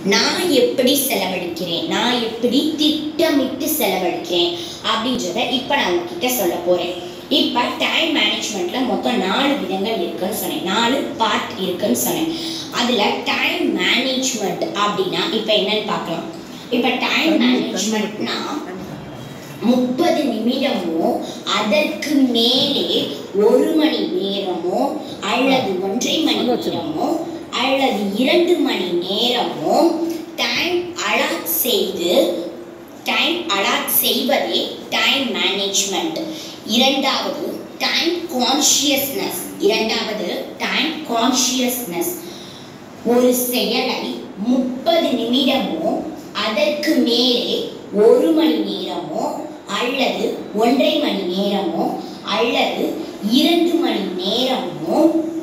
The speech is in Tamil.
நான் எப்படி செலவழிக்கிறேன் நான் எப்படி திட்டமிட்டு செலவழிக்கிறேன் அப்படின்றத இப்போ நான் உங்ககிட்ட சொல்ல போகிறேன் இப்போ டைம் மேனேஜ்மெண்ட்ல மொத்தம் நாலு விதங்கள் இருக்குன்னு சொன்னேன் நாலு பார்ட் இருக்குன்னு சொன்னேன் அதில் டைம் மேனேஜ்மெண்ட் அப்படின்னா இப்போ என்னன்னு பார்க்கலாம் இப்போ டைம் மேனேஜ்மெண்ட்னா முப்பது நிமிடமோ அதற்கு மேலே ஒரு மணி நேரமோ அல்லது ஒன்றரை மணி நேரமோ அல்லது இரண்டு மணி நேரமோ டைம் அலாட் செய்து டைம் அலாட் செய்வதே டைம் மேனேஜ்மெண்ட் இரண்டாவது டைம் கான்ஷியஸ்னஸ் இரண்டாவது டைம் கான்ஷியஸ்னஸ் ஒரு செயலை முப்பது நிமிடமோ அதற்கு மேலே ஒரு மணி நேரமோ அல்லது ஒன்றரை மணி நேரமோ அல்லது இரண்டு மணி நேரமோ